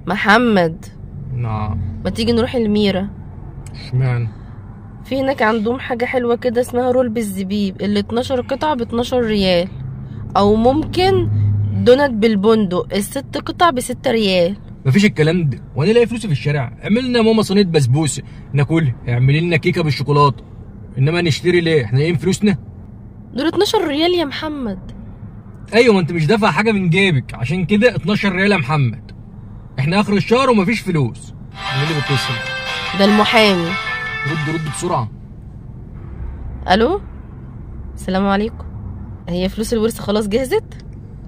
محمد نعم ما تيجي نروح الميرة اشمعنى في هناك عندهم حاجة حلوة كده اسمها رول بالزبيب اللي 12 قطعة ب 12 ريال او ممكن دونات بالبندق الست قطع بستة ريال مفيش الكلام ده وانا الاقي فلوسي في الشارع اعمل لنا يا ماما صينيه بسبوسه ناكلها اعملي لنا كيكه بالشوكولاته انما نشتري ليه احنا لاقيين فلوسنا دول 12 ريال يا محمد ايوه ما انت مش دافع حاجه من جيبك عشان كده 12 ريال يا محمد احنا اخر الشهر ومفيش فلوس مين اللي بيتصل ده المحامي رد رد بسرعه الو السلام عليكم هي فلوس الورث خلاص جهزت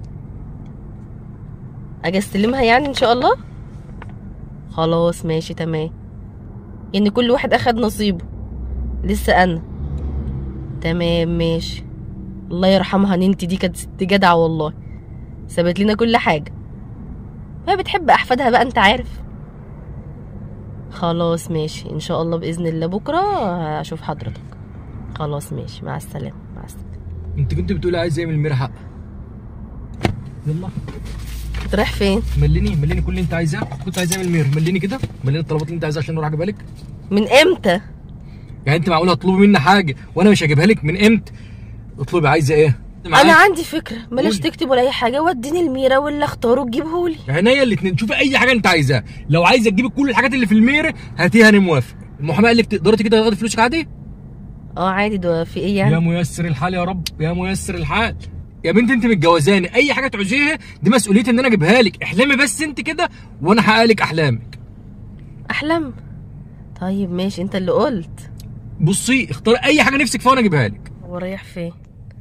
اجي استلمها يعني ان شاء الله خلاص ماشي تمام يعني كل واحد اخد نصيبه لسه انا تمام ماشي الله يرحمها ننتي دي كانت ست جدعه والله سابت لنا كل حاجه ما بتحب احفادها بقى انت عارف خلاص ماشي ان شاء الله باذن الله بكره اشوف حضرتك خلاص ماشي مع السلامه مع السلامه انت كنت بتقولي عايز ايه من الميرا حق يلا انت رايح فين مليني مليني كل اللي انت عايزاه كنت عايز اعمل مير مليني كده مليني الطلبات اللي انت عايزها عشان اروح اجيبها لك من امتى يعني انت معقول هتطلبي مني حاجه وانا مش هجيبها لك من امتى اطلبي عايزه ايه انا عندي فكره بلاش قولي. تكتب ولا اي حاجه وديني الميره واللي اختاره تجيبهولي عينيا الاثنين شوفي اي حاجه انت عايزاها لو عايزه تجيبي كل الحاجات اللي في المير هاتيها انا موافق المحامي قال لك تقدري كده تاخدي فلوسك عادي اه عادي ده في ايه يا يعني ميسر الحال يا رب يا ميسر الحال يا بنت انت متجوزاني اي حاجه تعوزيها دي مسؤوليتي ان انا اجيبها لك احلمي بس انت كده وانا هحقق لك احلامك احلم طيب ماشي انت اللي قلت بصي اختاري اي حاجه نفسك فيها وانا اجيبها لك هو رايح فين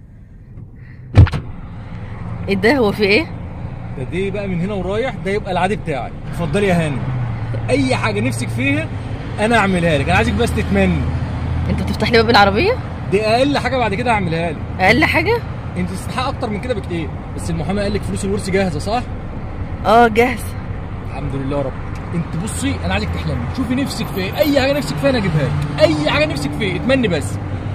ايه ده هو في ايه ده دي بقى من هنا ورايح ده يبقى العادي بتاعك اتفضلي يا هاني اي حاجه نفسك فيها انا اعملها لك انا عايزك بس تتمني انت بتفتح لي باب العربيه دي اقل حاجه بعد كده هعملها لك اقل حاجه انت تستحق اكتر من كده بكتير بس المحامي قال لك فلوس الورث جاهزه صح اه جاهز الحمد لله يا رب انت بصي انا عايزك تحلمي شوفي نفسك في ايه اي حاجه نفسك فيها انا اجيبها لك اي حاجه نفسك في ايه اتمني بس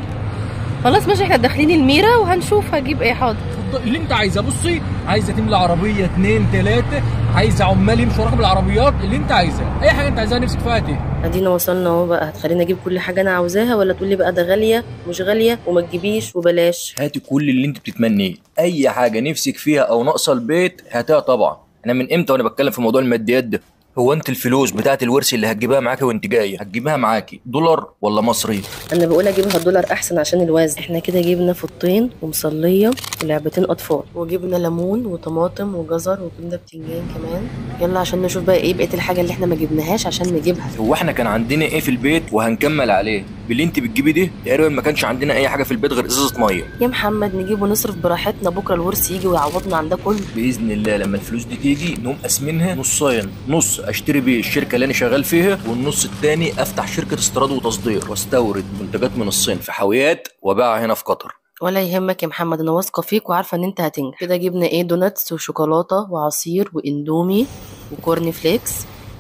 خلاص ماشي احنا داخلين الميره وهنشوف هجيب ايه حاضر اتفضلي اللي انت عايزاه بصي عايزه تملى عربيه اتنين تلاته عايزه عمال يمشوا وراك بالعربيات اللي انت عايزاه اي حاجه انت عايزاها نفسك فيها هاتيها ادينا وصلنا اهو بقى هتخليني اجيب كل حاجه انا عاوزاها ولا تقول لي بقى ده غاليه مش غاليه وما تجيبيش وبلاش هاتي كل اللي انت بتتمنيه اي حاجه نفسك فيها او ناقصه البيت هاتها طبعا انا من امتى وانا بتكلم في موضوع الماديات ده هو انت الفلوس بتاعت الورث اللي هتجيبها معاكي وانت جايه هتجيبها معاكي دولار ولا مصري انا بقول اجيبها دولار احسن عشان الوزن احنا كده جبنا فطين ومصليه ولعبتين اطفال وجبنا ليمون وطماطم وجزر وجبنا بتنجان كمان يلا عشان نشوف بقى ايه بقيه الحاجه اللي احنا ما جبناهاش عشان نجيبها هو احنا كان عندنا ايه في البيت وهنكمل عليه باللي انت بتجيبي ده تقريبا ما كانش عندنا اي حاجه في البيت غير ازازه ميه يا محمد نجيب ونصرف براحتنا بكره الورث يجي ويعوضنا عن ده كله باذن الله لما الفلوس دي تيجي نقوم قاسمينها نصين نص اشتري بيه الشركه اللي انا شغال فيها والنص التاني افتح شركه استيراد وتصدير واستورد منتجات من الصين في حاويات وابيعها هنا في قطر ولا يهمك يا محمد انا واثقه فيك وعارفه ان انت هتنجح كده جبنا ايه دوناتس وشوكولاته وعصير واندومي وكورن فليكس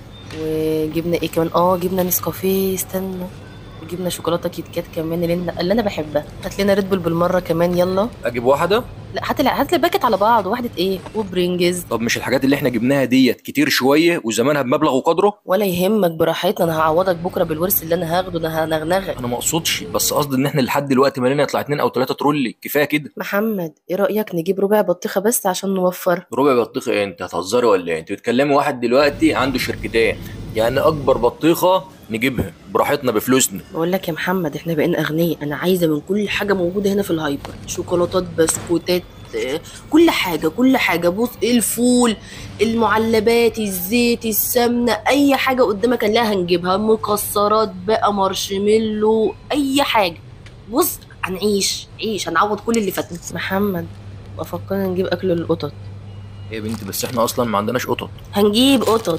وجبنا ايه كمان اه جبنا نسكافيه استنى وجبنا شوكولاته كيت كات كمان اللي, أنا- اللي انا بحبها هات لنا ريد بول بالمره كمان يلا اجيب واحده لا هات لي هات لي باكت على بعض واحده ايه وبرينجز طب مش الحاجات اللي احنا جبناها ديت كتير شويه وزمانها بمبلغ وقدره ولا يهمك براحتنا انا هعوضك بكره بالورث اللي انا هاخده انا هنغنغك انا ما اقصدش بس قصدي ان احنا لحد دلوقتي مالنا يطلع اتنين او تلاته ترولي كفايه كده محمد ايه رايك نجيب ربع بطيخه بس عشان نوفر ربع بطيخه ايه انت هتهزري ولا ايه انت بتكلمي واحد دلوقتي عنده شركتين يعني اكبر بطيخه نجيبها براحتنا بفلوسنا بقول لك يا محمد احنا بقينا اغنياء انا عايزه من كل حاجه موجوده هنا في الهايبر شوكولاتات بسكوتات آه، كل حاجه كل حاجه بص الفول المعلبات الزيت السمنه اي حاجه قدامك هنلاقيها هنجيبها مكسرات بقى مارشميلو اي حاجه بص هنعيش عيش هنعوض كل اللي فاتنا محمد افكرنا نجيب اكل للقطط يا بنتي بس احنا اصلا ما عندناش قطط هنجيب قطط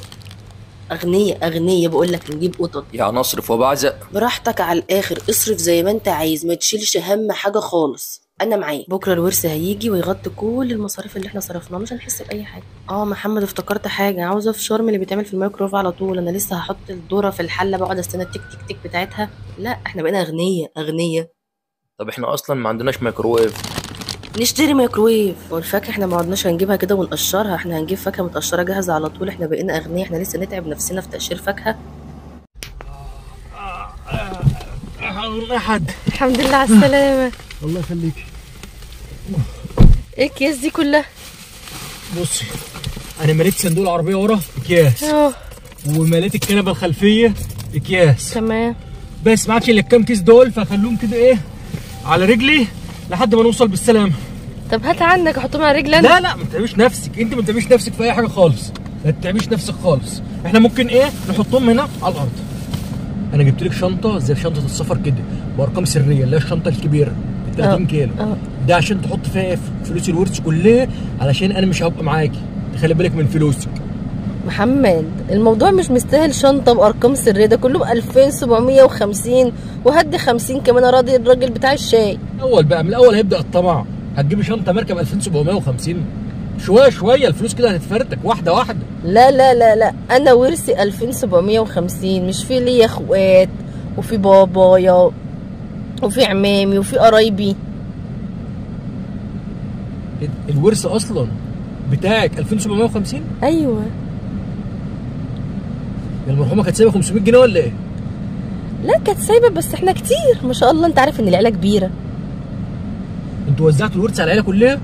اغنياء اغنياء بقول لك هنجيب قطط يعني اصرف وبعزق براحتك على الاخر اصرف زي ما انت عايز ما تشيلش هم حاجه خالص انا معاك بكره الورث هيجي ويغطي كل المصاريف اللي احنا صرفناها مش هنحس باي حاجه اه محمد افتكرت حاجه عاوزه فشار من اللي بيتعمل في الميكرويف على طول انا لسه هحط الذره في الحله بقعد استنى التك تك تك بتاعتها لا احنا بقينا اغنياء اغنياء طب احنا اصلا ما عندناش ميكروويف نشتري ميكروويف والفاكهه احنا ما عدناش هنجيبها كده ونقشرها احنا هنجيب فاكهه متقشره جاهزه على طول احنا بقينا اغنياء احنا لسه نتعب نفسنا في تقشير فاكهه احد الحمد لله على السلامه الله يخليك ايه الكيس دي كلها بصي انا مليت صندوق العربيه ورا اكياس اه ومليت الكنبه الخلفيه اكياس تمام بس ما عادش الا الكام كيس دول فخلوهم كده ايه على رجلي لحد ما نوصل بالسلامه طب هات عنك احطهم على رجلي انا لا لا ما تتعبيش نفسك انت ما تتعبيش نفسك في اي حاجه خالص ما تتعبيش نفسك خالص احنا ممكن ايه نحطهم هنا على الارض انا جبت لك شنطه زي شنطه السفر كده بارقام سريه اللي هي الشنطه الكبيره ال 30 اه. كيلو اه. ده عشان تحط فيها ايه فلوس الورث كلها علشان انا مش هبقى معاكي تخلي بالك من فلوسك محمد الموضوع مش مستاهل شنطه بارقام سريه ده كله ب 2750 وهدي 50 كمان اراضي الراجل بتاع الشاي اول بقى من الاول هيبدا الطمع هتجيبي شنطه مركب 2750 شويه شويه الفلوس كده هتتفرتك واحده واحده لا لا لا لا انا ورثي 2750 مش في ليا اخوات وفي بابايا وفي عمامي وفي قرايبي الورث اصلا بتاعك 2750 ايوه يعني المرحومه كانت سايبه 500 جنيه ولا ايه؟ لا كانت سايبه بس احنا كتير ما شاء الله انت عارف ان العيله كبيره انتوا وزعتوا الورث على العيله كلها؟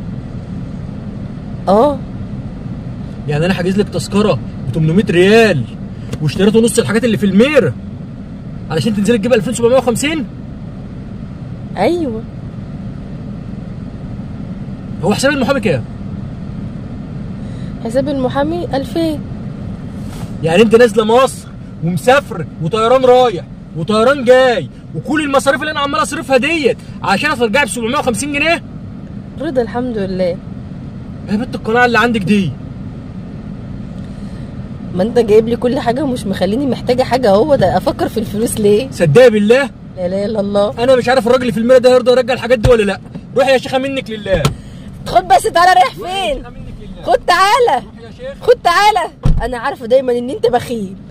اه يعني انا حاجز لك تذكره ب 800 ريال واشتريتوا نص الحاجات اللي في المير علشان تنزلي تجيب 2750 ايوه هو حساب المحامي كام؟ حساب المحامي 2000 يعني انت نازله مصر ومسافر وطيران رايح وطيران جاي وكل المصاريف اللي انا عمال اصرفها ديت عشان اترجعي ب 750 جنيه رضا الحمد لله يا بنت القناعه اللي عندك دي ما انت جايب لي كل حاجه ومش مخليني محتاجه حاجه هو ده افكر في الفلوس ليه صدقي بالله لا اله الا الله انا مش عارف الراجل اللي في المير ده يرضى يرجع الحاجات دي ولا لا روحي يا شيخه منك لله خد بس تعالى رايح فين منك لله خد تعالى روحي يا شيخ خد تعالى انا عارفه دايما ان انت بخيل